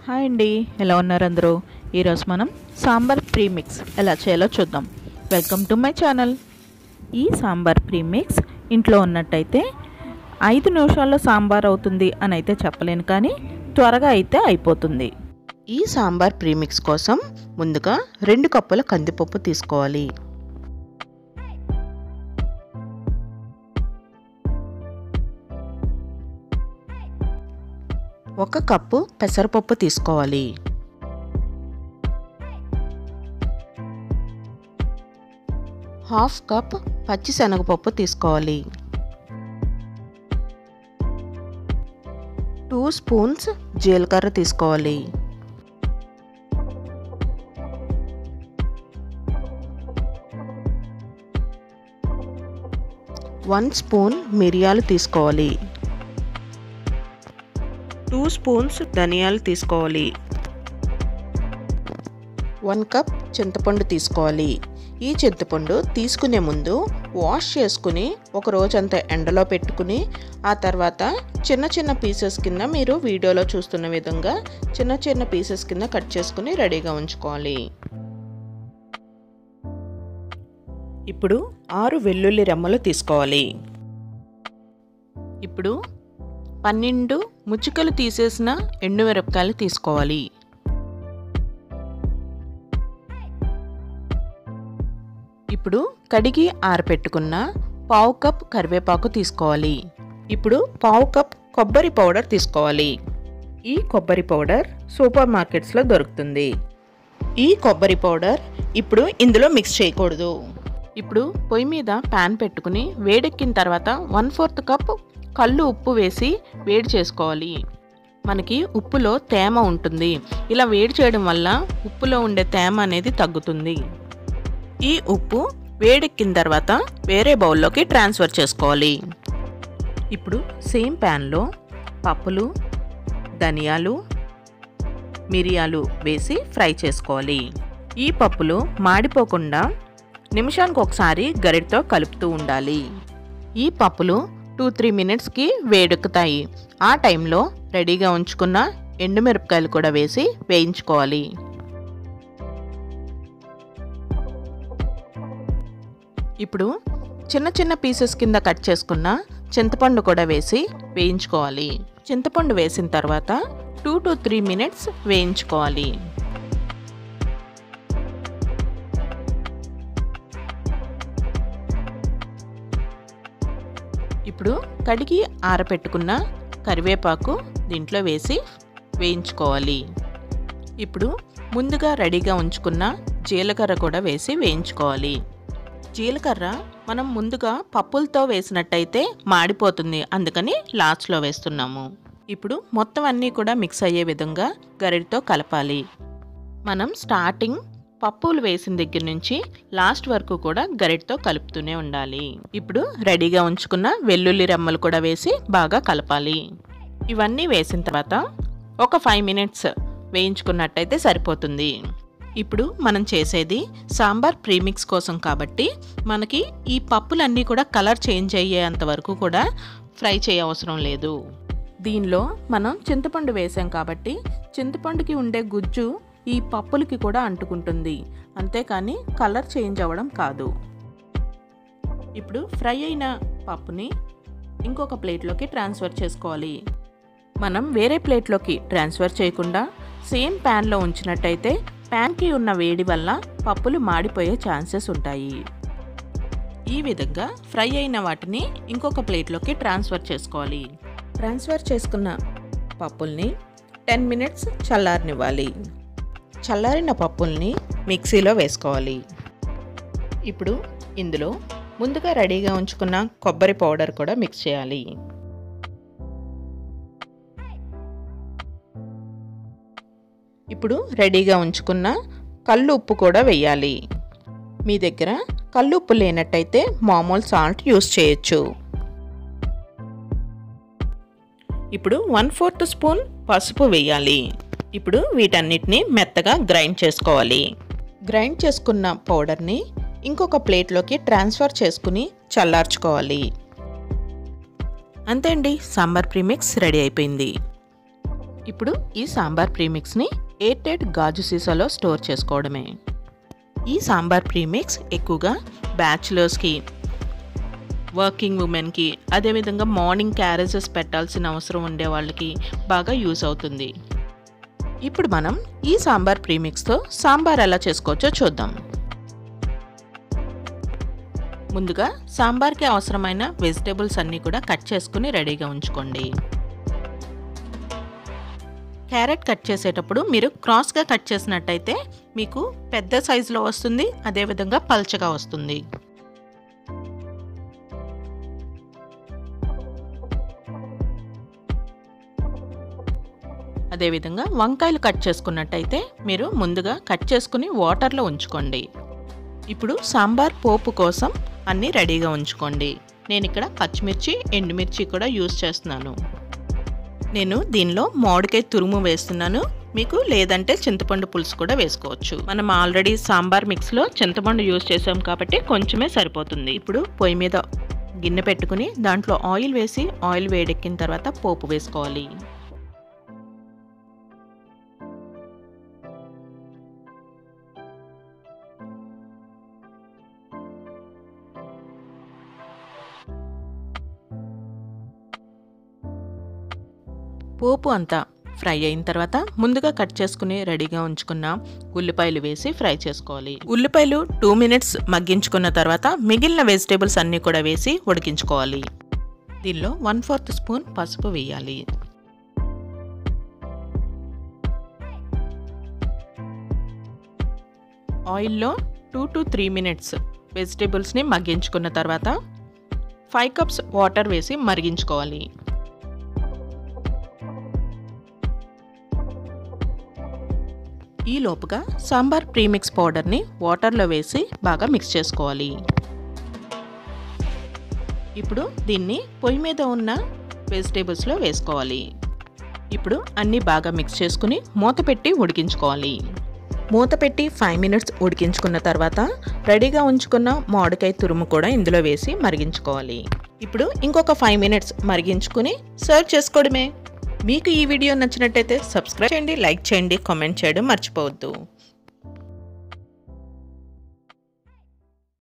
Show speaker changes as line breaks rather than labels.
hi అండి ఎలా ఉన్నారు అందరూ ఈరోజు మనం సాంబార్ ప్రీమిక్స్ ఎలా చేయాలో చూద్దాం వెల్కమ్ టు మై ఛానల్ ఈ సాంబార్ ప్రీమిక్స్ ఇంట్లో ఉన్నట్టయితే ఐదు నిమిషాల్లో సాంబార్ అవుతుంది అని అయితే చెప్పలేను కానీ త్వరగా అయితే అయిపోతుంది
ఈ సాంబార్ ప్రీమిక్స్ కోసం ముందుగా రెండు కప్పుల కందిపప్పు తీసుకోవాలి ఒక కప్పు పెసరపప్పు తీసుకోవాలి హాఫ్ కప్ పచ్చిశనగపప్పు తీసుకోవాలి టూ స్పూన్స్ జీలకర్ర తీసుకోవాలి వన్ స్పూన్ మిరియాలు తీసుకోవాలి టూ స్పూన్స్ ధనియాలు తీసుకోవాలి వన్ కప్ చింతపండు తీసుకోవాలి ఈ చింతపండు తీసుకునే ముందు వాష్ చేసుకుని ఒక రోజంతా ఎండలో పెట్టుకుని ఆ తర్వాత చిన్న చిన్న పీసెస్ కింద మీరు వీడియోలో చూస్తున్న విధంగా చిన్న చిన్న పీసెస్ కింద కట్ చేసుకుని రెడీగా ఉంచుకోవాలి ఇప్పుడు ఆరు వెల్లుల్లి రెమ్మలు తీసుకోవాలి ఇప్పుడు పన్నెండు ముచ్చుకలు తీసేసిన ఎండుమిరపకాయలు తీసుకోవాలి ఇప్పుడు కడిగి ఆరపెట్టుకున్న పావు కప్ కరివేపాకు తీసుకోవాలి ఇప్పుడు పావు కప్ కొబ్బరి పౌడర్ తీసుకోవాలి ఈ కొబ్బరి పౌడర్ సూపర్ మార్కెట్స్లో దొరుకుతుంది ఈ కొబ్బరి పౌడర్ ఇప్పుడు ఇందులో మిక్స్ చేయకూడదు ఇప్పుడు పొయ్యి మీద ప్యాన్ పెట్టుకుని వేడెక్కిన తర్వాత వన్ ఫోర్త్ కప్ కళ్ళు ఉప్పు వేసి వేడి చేసుకోవాలి మనకి ఉప్పులో తేమ ఉంటుంది ఇలా వేడి చేయడం వల్ల ఉప్పులో ఉండే తేమ అనేది తగ్గుతుంది ఈ ఉప్పు వేడెక్కిన తర్వాత వేరే బౌల్లోకి ట్రాన్స్ఫర్ చేసుకోవాలి ఇప్పుడు సేమ్ ప్యాన్లో పప్పులు ధనియాలు మిరియాలు వేసి ఫ్రై చేసుకోవాలి ఈ పప్పులు మాడిపోకుండా నిమిషానికి ఒకసారి గరిటతో కలుపుతూ ఉండాలి ఈ పప్పులు టూ త్రీ మినిట్స్కి వేడెక్కుతాయి ఆ టైంలో రెడీగా ఉంచుకున్న ఎండుమిరపకాయలు కూడా వేసి వేయించుకోవాలి ఇప్పుడు చిన్న చిన్న పీసెస్ కింద కట్ చేసుకున్న చింతపండు కూడా వేసి వేయించుకోవాలి చింతపండు వేసిన తర్వాత టూ టు త్రీ మినిట్స్ వేయించుకోవాలి ఇప్పుడు కడిగి ఆరపెట్టుకున్న కరివేపాకు దీంట్లో వేసి వేయించుకోవాలి ఇప్పుడు ముందుగా రెడీగా ఉంచుకున్న జీలకర్ర కూడా వేసి వేయించుకోవాలి జీలకర్ర మనం ముందుగా పప్పులతో వేసినట్టయితే మాడిపోతుంది అందుకని లాస్ట్లో వేస్తున్నాము ఇప్పుడు మొత్తం అన్నీ కూడా మిక్స్ అయ్యే విధంగా గరిటతో కలపాలి మనం స్టార్టింగ్ పప్పులు వేసిన దగ్గర నుంచి లాస్ట్ వరకు కూడా గరిటతో కలుపుతూనే ఉండాలి ఇప్పుడు రెడీగా ఉంచుకున్న వెల్లుల్లి రెమ్మలు కూడా వేసి బాగా కలపాలి ఇవన్నీ వేసిన తర్వాత ఒక ఫైవ్ మినిట్స్ వేయించుకున్నట్టయితే సరిపోతుంది ఇప్పుడు మనం చేసేది సాంబార్ ప్రీమిక్స్ కోసం కాబట్టి మనకి ఈ పప్పులన్నీ కూడా కలర్ చేంజ్ అయ్యేంత వరకు కూడా ఫ్రై చేయవసరం లేదు దీనిలో మనం చింతపండు వేసాం కాబట్టి చింతపండుకి ఉండే గుజ్జు ఈ పప్పులకి కూడా అంటుకుంటుంది అంతేకాని కలర్ చేంజ్ అవ్వడం కాదు ఇప్పుడు ఫ్రై అయిన పప్పుని ఇంకొక ప్లేట్లోకి ట్రాన్స్ఫర్ చేసుకోవాలి మనం వేరే ప్లేట్లోకి ట్రాన్స్ఫర్ చేయకుండా సేమ్ ప్యాన్లో ఉంచినట్టయితే ప్యాన్కి ఉన్న వేడి వల్ల పప్పులు మాడిపోయే ఛాన్సెస్ ఉంటాయి ఈ విధంగా ఫ్రై అయిన వాటిని ఇంకొక ప్లేట్లోకి ట్రాన్స్ఫర్ చేసుకోవాలి ట్రాన్స్ఫర్ చేసుకున్న పప్పుల్ని టెన్ మినిట్స్ చల్లారనివ్వాలి చల్లారిన పప్పుల్ని మిక్సీలో వేసుకోవాలి ఇప్పుడు ఇందులో ముందుగా రెడీగా ఉంచుకున్న కొబ్బరి పౌడర్ కూడా మిక్స్ చేయాలి ఇప్పుడు రెడీగా ఉంచుకున్న కళ్ళు ఉప్పు కూడా వేయాలి మీ దగ్గర కళ్ళు ఉప్పు లేనట్టయితే మామూలు సాల్ట్ యూస్ చేయొచ్చు ఇప్పుడు వన్ ఫోర్త్ స్పూన్ పసుపు వేయాలి ఇప్పుడు వీటన్నిటిని మెత్తగా గ్రైండ్ చేసుకోవాలి గ్రైండ్ చేసుకున్న పౌడర్ని ఇంకొక ప్లేట్లోకి ట్రాన్స్ఫర్ చేసుకుని చల్లార్చుకోవాలి అంతే అండి సాంబార్ ప్రీమిక్స్ రెడీ అయిపోయింది ఇప్పుడు ఈ సాంబార్ ప్రీమిక్స్ని ఎయిర్ టైట్ గాజు సీసాలో స్టోర్ చేసుకోవడమే ఈ సాంబార్ ప్రీమిక్స్ ఎక్కువగా బ్యాచులర్స్కి వర్కింగ్ ఉమెన్కి అదేవిధంగా మార్నింగ్ క్యారేజెస్ పెట్టాల్సిన అవసరం ఉండే వాళ్ళకి బాగా యూస్ అవుతుంది ఇప్పుడు మనం ఈ సాంబార్ ప్రీమిక్స్తో సాంబార్ ఎలా చేసుకోవచ్చో చూద్దాం ముందుగా సాంబార్కి అవసరమైన వెజిటేబుల్స్ అన్నీ కూడా కట్ చేసుకుని రెడీగా ఉంచుకోండి క్యారెట్ కట్ చేసేటప్పుడు మీరు క్రాస్గా కట్ చేసినట్టయితే మీకు పెద్ద సైజులో వస్తుంది అదేవిధంగా పల్చగా వస్తుంది అదేవిధంగా వంకాయలు కట్ చేసుకున్నట్టయితే మీరు ముందుగా కట్ చేసుకుని వాటర్లో ఉంచుకోండి ఇప్పుడు సాంబార్ పోపు కోసం అన్నీ రెడీగా ఉంచుకోండి నేను ఇక్కడ పచ్చిమిర్చి ఎండుమిర్చి కూడా యూస్ చేస్తున్నాను నేను దీనిలో మామిడికాయ తురుము వేస్తున్నాను మీకు లేదంటే చింతపండు పులుసు కూడా వేసుకోవచ్చు మనం ఆల్రెడీ సాంబార్ మిక్స్లో చింతపండు యూస్ చేసాం కాబట్టి కొంచెమే సరిపోతుంది ఇప్పుడు పొయ్యి మీద గిన్నె పెట్టుకుని దాంట్లో ఆయిల్ వేసి ఆయిల్ వేడెక్కిన తర్వాత పోపు వేసుకోవాలి పోపు అంతా ఫ్రై అయిన తర్వాత ముందుగా కట్ చేసుకుని రెడీగా ఉంచుకున్న ఉల్లిపాయలు వేసి ఫ్రై చేసుకోవాలి ఉల్లిపాయలు టూ మినిట్స్ మగ్గించుకున్న తర్వాత మిగిలిన వెజిటేబుల్స్ అన్నీ కూడా వేసి ఉడికించుకోవాలి దీనిలో వన్ ఫోర్త్ స్పూన్ పసుపు వేయాలి ఆయిల్లో టూ టు త్రీ మినిట్స్ వెజిటేబుల్స్ని మగ్గించుకున్న తర్వాత ఫైవ్ కప్స్ వాటర్ వేసి మరిగించుకోవాలి ఈ లోపుగా సాంబార్ ప్రీమిక్స్ పౌడర్ని వాటర్లో వేసి బాగా మిక్స్ చేసుకోవాలి ఇప్పుడు దీన్ని పొయ్యి మీద ఉన్న వెజిటేబుల్స్లో వేసుకోవాలి ఇప్పుడు అన్నీ బాగా మిక్స్ చేసుకుని మూత పెట్టి ఉడికించుకోవాలి మూత పెట్టి ఫైవ్ మినిట్స్ ఉడికించుకున్న తర్వాత రెడీగా ఉంచుకున్న మామిడికాయ తురుము కూడా ఇందులో వేసి మరిగించుకోవాలి ఇప్పుడు ఇంకొక ఫైవ్ మినిట్స్ మరిగించుకుని సర్వ్ చేసుకోవడమే మీకు ఈ వీడియో నచ్చినట్టయితే సబ్స్క్రైబ్ చేయండి లైక్ చేయండి కామెంట్ చేయడం మర్చిపోవద్దు